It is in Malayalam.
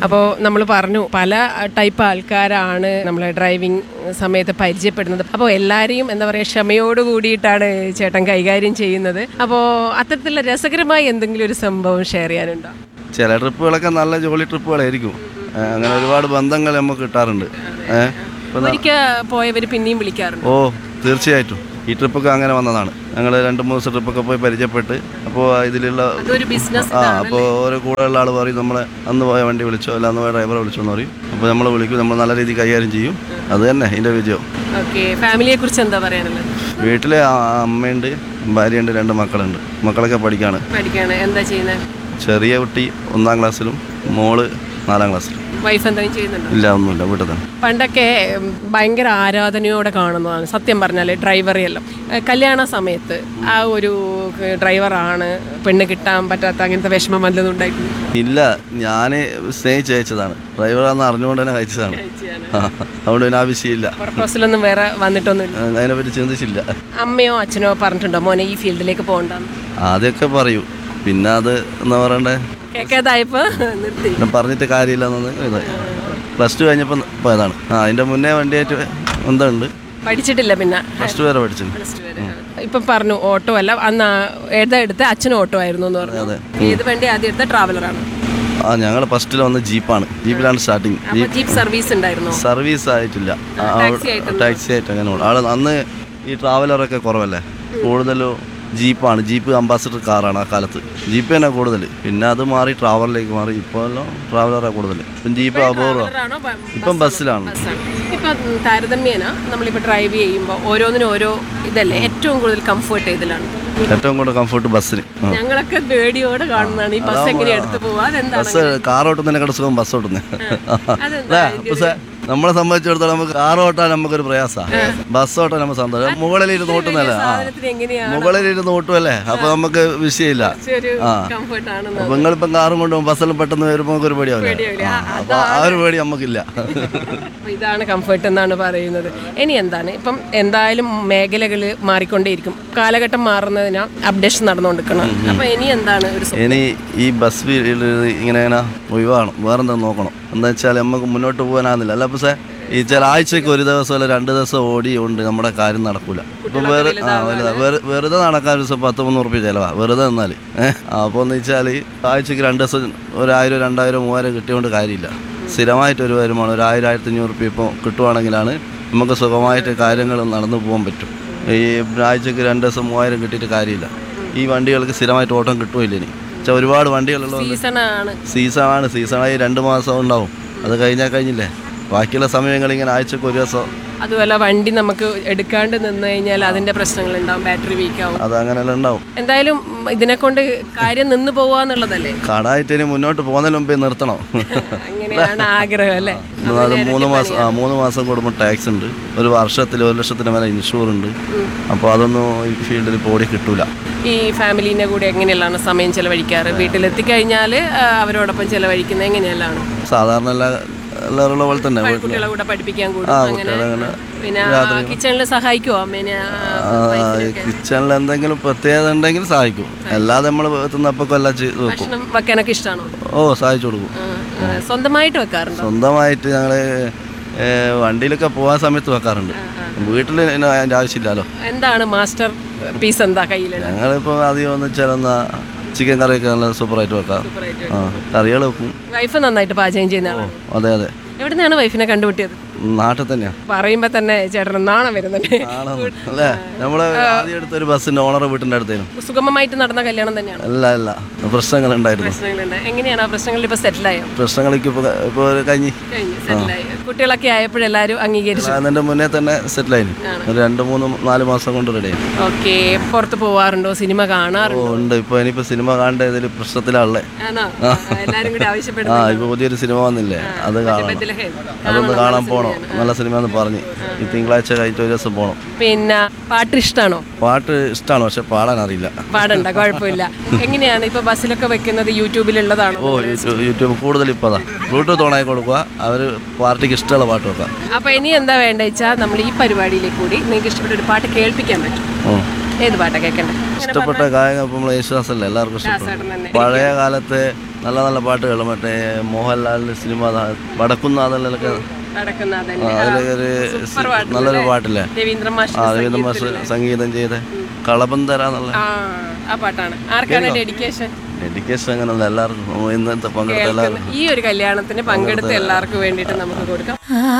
അപ്പോൾ നമ്മൾ പറഞ്ഞു പല ടൈപ്പ് ആൾക്കാരാണ് നമ്മളെ ഡ്രൈവിംഗ് സമയത്ത് പരിചയപ്പെടുന്നത് അപ്പോൾ എല്ലാവരെയും എന്താ പറയുക ക്ഷമയോട് കൂടിയിട്ടാണ് ചേട്ടൻ കൈകാര്യം ചെയ്യുന്നത് അപ്പോൾ അത്തരത്തിലുള്ള രസകരമായ എന്തെങ്കിലും ഒരു സംഭവം ഷെയർ ചെയ്യാനുണ്ടോ ചില ട്രിപ്പുകളൊക്കെ നല്ല ജോളി ട്രിപ്പുകളായിരിക്കും ഏ, അങ്ങനെ ഒരുപാട് ബന്ധങ്ങൾ നമുക്ക് കിട്ടാറുണ്ട് ഏഹ് ഇപ്പം ഒരിക്കൽ പോയവർ പിന്നെയും വിളിക്കാറുണ്ട് ഓ തീർച്ചയായിട്ടും ഈ ട്രിപ്പൊക്കെ അങ്ങനെ വന്നതാണ് ഞങ്ങൾ രണ്ട് മൂന്ന് ദിവസം ട്രിപ്പൊക്കെ പോയി പരിചയപ്പെട്ട് അപ്പോൾ ഇതിലുള്ള അതൊരു ബിസിനസ് ആ അപ്പോൾ ഓരോ കൂടെയുള്ള ആൾ പറയും നമ്മളെ അന്ന് പോയ വണ്ടി വിളിച്ചോ അല്ല അന്ന് പോയ ഡ്രൈവറെ വിളിച്ചോ എന്ന് പറയും അപ്പോൾ നമ്മൾ വിളിക്കും നമ്മൾ നല്ല രീതിയിൽ കൈകാര്യം ചെയ്യും അത് തന്നെ ഇതിൻ്റെ വിജയം ഓക്കെ ഫാമിലിയെ കുറിച്ച് എന്താ പറയാനുള്ളത് വീട്ടിൽ അമ്മയുണ്ട് ഭാര്യയുണ്ട് രണ്ട് മക്കളുണ്ട് മക്കളൊക്കെ പഠിക്കാണ് പഠിക്കാണ് എന്താ ചെയ്യുന്നത് ചെറിയ കുട്ടി ഒന്നാം ക്ലാസ്സിലും മോള് നാലാം ക്ലാസ്സിലും വൈഫ് എന്തെങ്കിലും ചെയ്യുന്നുണ്ടോ ഇല്ല ഒന്നുമില്ല വീട്ടിൽ തന്നെ പണ്ടൊക്കെ ഉം, ഭയങ്കര ആരാധനയോടെ കാണുന്നതാണ് സത്യം പറഞ്ഞാൽ ഡ്രൈവറെല്ലാം ഏഹ് കല്യാണ സമയത്ത് ആ ഒരു ഏഹ് ഡ്രൈവറാണ് പെണ്ണ് കിട്ടാൻ പറ്റാത്ത അങ്ങനത്തെ വിഷമം വല്ലതും ഉണ്ടായിട്ടുണ്ട് ഇല്ല ഞാൻ സ്നേഹിച്ച് അയച്ചതാണ് ഡ്രൈവറാന്ന് അറിഞ്ഞുകൊണ്ട് തന്നെ അയച്ചതാണ് ആ, അതുകൊണ്ട് പിന്നെ ആവശ്യമില്ല പ്രപ്പോസലൊന്നും വേറെ വന്നിട്ടൊന്നുമില്ല ആ, അതിനെപ്പറ്റി ചിന്തിച്ചില്ല അമ്മയോ അച്ഛനോ പറഞ്ഞിട്ടുണ്ടോ മോനെ ഈ ഫീൽഡിലേക്ക് പോകണ്ടെന്ന് ആദ്യമൊക്കെ പറയൂ പിന്നെ അത് എന്താ പറയണ്ടേ കേൾക്കാതായപ്പോൾ നിർത്തി പിന്നെ പറഞ്ഞിട്ട് കാര്യമില്ല എന്നത് ഇതായി പ്ലസ് ടു കഴിഞ്ഞപ്പോൾ പോയതാണ് ആ അതിൻ്റെ മുന്നേ വണ്ടിയായിട്ട് എന്തുണ്ട് പഠിച്ചിട്ടില്ല പിന്നെ പ്ലസ് ടു വരെ പഠിച്ചു പ്ലസ് ടു വരെ ഇപ്പം പറഞ്ഞു ഓട്ടോ അല്ല അന്ന് ആ ഏതാ എടുത്ത് അച്ഛനും ഓട്ടോ ആയിരുന്നു എന്ന് പറഞ്ഞു അതെ. ഏത് വണ്ടി ആദ്യം എടുത്ത ട്രാവലറാണ് ആ ഞങ്ങൾ ഫസ്റ്റിൽ വന്ന ജീപ്പാണ് ജീപ്പിലാണ് സ്റ്റാർട്ടിങ് അപ്പോൾ ജീപ്പ് സർവീസ് ഉണ്ടായിരുന്നോ സർവീസ് ആയിട്ടില്ല ആ, ടാക്സി ആയിട്ട് ടാക്സി ആയിട്ട് അങ്ങനെ ഉള്ളു. ആള് അന്ന് ഈ ട്രാവലറൊക്കെ കുറവല്ലേ കൂടുതലും ജീപ്പാണ് ജീപ്പ് അംബാസഡർ കാറാണ് ആ കാലത്ത് ജീപ്പ് തന്നെ കൂടുതൽ പിന്നെ അത് മാറി ട്രാവലറിലേക്ക് മാറി ഇപ്പോൾ എല്ലാം ട്രാവലറാണ് കൂടുതൽ ഇപ്പം ജീപ്പ് അപൂർവം ട്രാവലറാണോ ബ- ഇപ്പം ബസ്സിലാണ് ബസ്സാണ് ഇപ്പം താരതമ്യേന നമ്മളിപ്പോൾ ഡ്രൈവ് ചെയ്യുമ്പോൾ ഓരോന്നിനും ഓരോ ഇതല്ലേ ഏറ്റവും കൂടുതൽ കംഫർട്ട് ഇതിലാണ് ഏറ്റവും കൂടുതൽ കംഫർട്ട് ബസ്സിന് ആ. ഞങ്ങളൊക്കെ പേടിയോടെ കാണുന്നതാണ് ഈ ബസ് എങ്ങനെ എടുത്തു പോവാ അതെന്താണ് ബസ് കാർ ഓട്ടുന്നതിനെക്കാട്ട് സുഖം ബസ് ഓട്ടുന്നത് അതെന്താ പക്ഷേ നമ്മളെ സംബന്ധിച്ചിടത്തോളം നമുക്ക് കാർ ഓട്ടാൻ നമുക്കൊരു പ്രയാസമാണ് ബസ് ഓട്ടാൻ നമുക്ക് സന്തോഷം മുകളിലിരുന്ന് ഓട്ടുന്നല്ലേ ആ സാധനത്തിന് എങ്ങനെയാണ് മുകളിലിരുന്ന് ഓട്ടുമല്ലേ അപ്പൊ നമുക്ക് വിഷയമില്ല ഒരു ആ. കംഫർട്ട് ആണെന്ന് അപ്പൊ നിങ്ങളിപ്പം കാറും കൊണ്ടുപോകും ബസ്സിലും പെട്ടെന്ന് വരുമ്പോൾ നമുക്ക് ഒരു പേടിയാവില്ല പേടിയാവില്ല. ആ, അപ്പൊ ആ ഒരു പേടി നമുക്കില്ല അപ്പൊ ഇതാണ് കംഫർട്ട് എന്നാണ് പറയുന്നത് ഇനി എന്താണ് ഇപ്പം എന്തായാലും മേഖലകൾ മാറിക്കൊണ്ടേയിരിക്കും കാലഘട്ടം മാറുന്നതിനാ അപ്ഡേഷൻ നടന്നുകൊണ്ടിരിക്കണം അപ്പൊ ഇനി എന്താണ് ഒരു സ്വ- ഇനി ഈ ബസ് ഫീൽഡ് ഇങ്ങനെ ഇങ്ങനെ ഒഴിവാകണം വേറെന്താ നോക്കണം എന്താ വെച്ചാൽ നമുക്ക് മുന്നോട്ട് പോകാനാകുന്നില്ല അല്ല പക്ഷേ ഈ ചില ആഴ്ചക്ക് ഒരു ദിവസം അല്ല രണ്ട് ദിവസം ഓടി കൊണ്ട് നമ്മുടെ കാര്യം നടക്കൂല ഇപ്പം വേറെ ആ വലുതാ വെറു- വെറുതെ നടക്കാൻ ഒരു ദിവസം പത്ത് മുന്നൂറ് റുപ്യ ചിലവാ വെറുതെ നിന്നാൽ ഏഹ് അപ്പോൾ എന്ന് വെച്ചാൽ ആഴ്ചക്ക് രണ്ട് ദിവസം ഒരായിരം രണ്ടായിരം മൂവായിരം കിട്ടിയോണ്ട് കാര്യമില്ല സ്ഥിരമായിട്ട് ഒരു വരുമാനം ഒരു ആയിരം ആയിരത്തി അഞ്ഞൂറ് റുപ്യ ഇപ്പോൾ കിട്ടുവാണെങ്കിലാണ് നമുക്ക് സുഖമായിട്ട് കാര്യങ്ങൾ നടന്നു പോകാൻ പറ്റും ഈ ആഴ്ചക്ക് രണ്ട് ദിവസം മൂവായിരം കിട്ടിയിട്ട് കാര്യമില്ല ഈ വണ്ടികൾക്ക് സ്ഥിരമായിട്ട് ഓട്ടം കിട്ടുമില്ല ഇനി വെച്ചാൽ ഒരുപാട് വണ്ടികളുള്ളതുകൊണ്ട് സീസണാണ് സീസണാണ് സീസണായി രണ്ട് മാസം ഉണ്ടാവും അത് കഴിഞ്ഞാൽ കഴിഞ്ഞില്ലേ ബാക്കിയുള്ള സമയങ്ങൾ ഇങ്ങനെ ആഴ്ചക്ക് ഒരു ദിവസം അതുപോലെ വണ്ടി നമുക്ക് എടുക്കാണ്ട് നിന്ന് കഴിഞ്ഞാൽ അതിന്റെ പ്രശ്നങ്ങൾ ഉണ്ടാവും ബാറ്ററി വീക്ക് ആവും അത് അങ്ങനെയെല്ലാം ഉണ്ടാവും എന്തായാലും ഇതിനെ കൊണ്ട് കാര്യം നിന്ന് പോവാന്നുള്ളതല്ലേ കടായിട്ട് ഇനി മുന്നോട്ട് പോകുന്നതിന് മുമ്പേ നിർത്തണം അങ്ങനെയാണ് ആഗ്രഹം അല്ലേ അത് മൂന്ന് മാസം ആ മൂന്ന് മാസം കൂടുമ്പോൾ ടാക്സ് ഉണ്ട് ഒരു വർഷത്തിൽ ഒരു ലക്ഷത്തിന് മേലെ ഇൻഷൂർ ഉണ്ട് അപ്പോൾ അതൊന്നും ഈ ഫീൽഡിൽ ഇപ്പോൾ ഓടി കിട്ടൂല ഈ ഫാമിലീൻ്റെ കൂടെ എങ്ങനെയുള്ളതാണ് സമയം ചെലവഴിക്കാറ് വീട്ടിലെത്തിക്കഴിഞ്ഞാൽ അവരോടൊപ്പം ചെലവഴിക്കുന്നത് എങ്ങനെയല്ലാണ് സാധാരണ എല്ലാ എല്ലാവരും ഉള്ള പോലെ തന്നെ വീട്ടിൽ കുട്ടികളെ കൂടെ പഠിപ്പിക്കാൻ കൂടും ആ അങ്ങനെ കുട്ടികളെ അങ്ങനെ പിന്നെ കിച്ചണിൽ സഹായിക്കുമോ അമ്മേനെ ആ, കിച്ചണിൽ എന്തെങ്കിലും പ്രത്യേകത ഉണ്ടെങ്കിൽ സഹായിക്കും അല്ലാതെ നമ്മൾ തിന്നപ്പോൾ എല്ലാം ചെയ്ത് വെക്കും ഭക്ഷണം വെക്കാനൊക്കെ ഇഷ്ടമാണോ ഓ സഹായിച്ചു കൊടുക്കും ആ, ആ, സ്വന്തമായിട്ട് വെക്കാറുണ്ടോ സ്വന്തമായിട്ട് ഞങ്ങൾ വണ്ടിയിലൊക്കെ പോകാൻ സമയത്ത് വെക്കാറുണ്ട് വീട്ടിൽ അതിൻ്റെ ആവശ്യമില്ലല്ലോ എന്താണ് മാസ്റ്റർ പീസ് എന്താ കയ്യിലുള്ള ഞങ്ങളിപ്പോൾ അധികം ഒന്ന് ചിലന്ന ചിക്കൻ കറിയൊക്കെ നല്ല സൂപ്പറായിട്ട് വെക്കാം ആ കറികൾ വെക്കും വൈഫ് നന്നായിട്ട് പാചകം ചെയ്യുന്ന ആളാണ് അതെ അതെ എവിടെ നിന്നാണ് വൈഫിനെ കണ്ടുപിട്ടിയത് നാട്ടിൽ തന്നെയാണ് പറയുമ്പോ തന്നെ ചേട്ടന് നാണം വരുന്നുണ്ട് അല്ലേ നമ്മള് ആദ്യം എടുത്ത ഒരു ബസ്സിന്റെ ഓണർ വീട്ടിന്റെ അടുത്തേനും സുഗമമായിട്ട് നടന്ന കല്യാണം തന്നെയാണ് അല്ല അല്ല പ്രശ്നങ്ങൾ ഉണ്ടായിരുന്നു പ്രശ്നങ്ങളുണ്ട് എങ്ങനെയാണ് ആ പ്രശ്നങ്ങൾ ഇപ്പൊ സെറ്റിലായോ പ്രശ്നങ്ങൾക്ക് ഇപ്പോൾ ഇപ്പോൾ കഴിഞ്ഞ് കഴിഞ്ഞു സെറ്റിലായി കുട്ടികളൊക്കെ ആയപ്പോഴെല്ലാരും അംഗീകരിച്ചു അതിൻ്റെ മുന്നേ തന്നെ സെറ്റിലായിരുന്നു ഒരു രണ്ട് മൂന്ന് നാല് മാസം കൊണ്ട് റെഡി ആയി ഓക്കെ പുറത്ത് പോവാറുണ്ടോ സിനിമ ഓ കാണാറുണ്ടോ ഉണ്ട് ഇപ്പോൾ ഇനിയിപ്പോൾ സിനിമ കാണേണ്ട ഇതിൽ പ്രശ്നത്തിലാണല്ലേ ആണോ എല്ലാരും കൂടി ആ ആവശ്യപ്പെടുന്നു ഇപ്പോൾ പുതിയൊരു സിനിമ വന്നില്ലേ അത് കാണണം ബethlehem. അതൊന്ന് കാണാൻ പോകണം നല്ല സിനിമ എന്ന് പറഞ്ഞ് ഈ തിങ്കളാഴ്ച കഴിഞ്ഞിട്ട് ഒരു ദിവസം പോകണം പിന്നെ പാട്ട് ഇഷ്ടമാണോ പാട്ട് ഇഷ്ടമാണ് പക്ഷെ പാടാൻ അറിയില്ല പാടണ്ട കുഴപ്പമില്ല എങ്ങനെയാണ് ഇപ്പൊ ബസ്സിലൊക്കെ വെക്കുന്നത് യൂട്യൂബിലുള്ളതാണോ ഓ യൂട്യൂബ് യൂട്യൂബ് കൂടുതൽ ഇപ്പോൾ അതാ ബ്ലൂടൂത്ത് ഓണാക്കി കൊടുക്കുക അവർ പാർട്ടിക്ക് ഇഷ്ടമുള്ള പാട്ട് വെക്കാം അപ്പൊ ഇനി എന്താ വേണ്ട വെച്ചാൽ നമ്മൾ ഈ പരിപാടിയിലേക്ക് കൂടി നിങ്ങൾക്ക് ഇഷ്ടപ്പെട്ട ഒരു പാട്ട് കേൾപ്പിക്കാൻ പറ്റും ഉം. ഏത് പാട്ടാ കേൾക്കണ്ടേ ഇഷ്ടപ്പെട്ട ഗായകൻ ഇപ്പം നമ്മളെ യേശുദാസല്ലേ എല്ലാവർക്കും ഇഷ്ടപ്പെട്ടു ചേട്ടൻ തന്നെ പഴയ കാലത്തെ നല്ല നല്ല പാട്ടുകൾ മറ്റേ മോഹൻലാലിൻ്റെ സിനിമ വടക്കുന്നാഥനിലൊക്കെ നടക്കുന്ന ആ, അതന്നെ അതിലൊക്കെ ഒരു സൂപ്പർ പാട്ട് നല്ലൊരു പാട്ടില്ലേ രവീന്ദ്ര മാഷ് ആ രവീന്ദ്ര മാസ്റ്റർ സംഗീതം ചെയ്ത കളബന്ധര എന്നുള്ള ആ ആ പാട്ടാണ് ആർക്കാണ് ഡെഡിക്കേഷൻ ഡെഡിക്കേഷൻ അങ്ങനെയുള്ള എല്ലാവർക്കും ഇന്നത്തെ പങ്കെടുത്ത എല്ലാവർക്കും ഈ ഒരു കല്യാണത്തിന് പങ്കെടുത്ത എല്ലാവർക്കും വേണ്ടിയിട്ട് നമുക്ക് കൊടുക്കാം